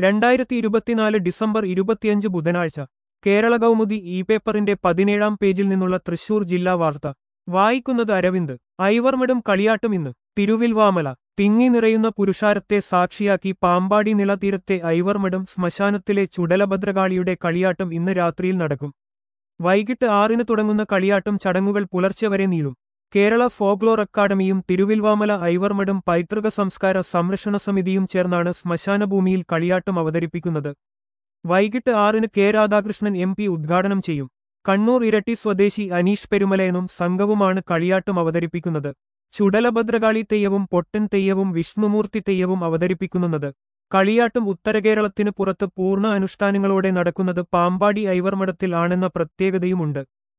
രണ്ടായിരത്തി ഇരുപത്തിനാല് ഡിസംബർ ഇരുപത്തിയഞ്ച് ബുധനാഴ്ച കേരള കൗമുദി ഇ പേപ്പറിന്റെ പതിനേഴാം പേജിൽ നിന്നുള്ള തൃശൂർ ജില്ലാ വാർത്ത വായിക്കുന്നത് അരവിന്ദ് ഐവർമിടും കളിയാട്ടും ഇന്ന് തിരുവിൽവാമല തിങ്ങി നിറയുന്ന പുരുഷാരത്തെ സാക്ഷിയാക്കി പാമ്പാടി നിളതീരത്തെ ഐവർമഠം ശ്മശാനത്തിലെ ചുടലഭദ്രകാളിയുടെ കളിയാട്ടം ഇന്ന് രാത്രിയിൽ നടക്കും വൈകിട്ട് ആറിന് തുടങ്ങുന്ന കളിയാട്ടം ചടങ്ങുകൾ പുലർച്ചെ വരെ നീളും കേരള ഫോക്ലോർ അക്കാദമിയും തിരുവിൽവാമല ഐവർമഠം പൈതൃക സംസ്കാര സംരക്ഷണ സമിതിയും ചേർന്നാണ് ശ്മശാനഭൂമിയിൽ കളിയാട്ടം അവതരിപ്പിക്കുന്നത് വൈകിട്ട് ആറിന് കെ രാധാകൃഷ്ണൻ എം പി ഉദ്ഘാടനം ചെയ്യും കണ്ണൂർ ഇരട്ടി സ്വദേശി അനീഷ് പെരുമലയനും സംഘവുമാണ് കളിയാട്ടം അവതരിപ്പിക്കുന്നത് ചുടലഭദ്രകാളി തെയ്യവും പൊട്ടൻ തെയ്യവും വിഷ്ണുമൂർത്തി തെയ്യവും അവതരിപ്പിക്കുന്നത് കളിയാട്ടം ഉത്തരകേരളത്തിന് പുറത്ത് പൂർണ്ണ അനുഷ്ഠാനങ്ങളോടെ നടക്കുന്നത് പാമ്പാടി ഐവർമഠത്തിൽ ആണെന്ന പ്രത്യേകതയുമുണ്ട്